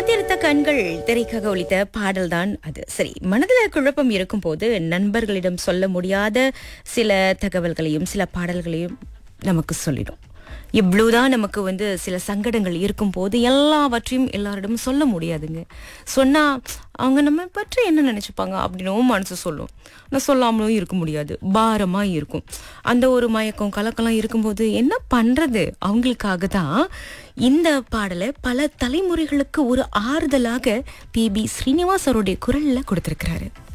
மைந்திருத்த கண்கள் திரைக்காக ஒலித்த பாடல்தான் அது சரி மனதில் குழப்பம் இருக்கும்போது நண்பர்களிடம் சொல்ல முடியாத சில தகவல்களையும் சில பாடல்களையும் நமக்கு சொல்லிடும் இவ்வளவுதான் நமக்கு வந்து சில சங்கடங்கள் இருக்கும்போது எல்லாவற்றையும் எல்லாரிடமும் சொல்ல முடியாதுங்க சொன்னா அவங்க நம்ம பற்றி என்ன நினைச்சுப்பாங்க அப்படின்னும் மனசு சொல்லும் ஆனால் சொல்லாமலும் இருக்க முடியாது பாரமா இருக்கும் அந்த ஒரு மயக்கம் கலக்கெல்லாம் இருக்கும்போது என்ன பண்றது அவங்களுக்காக தான் இந்த பாடலை பல தலைமுறைகளுக்கு ஒரு ஆறுதலாக பி பி ஸ்ரீனிவாசருடைய குரல்ல கொடுத்திருக்கிறாரு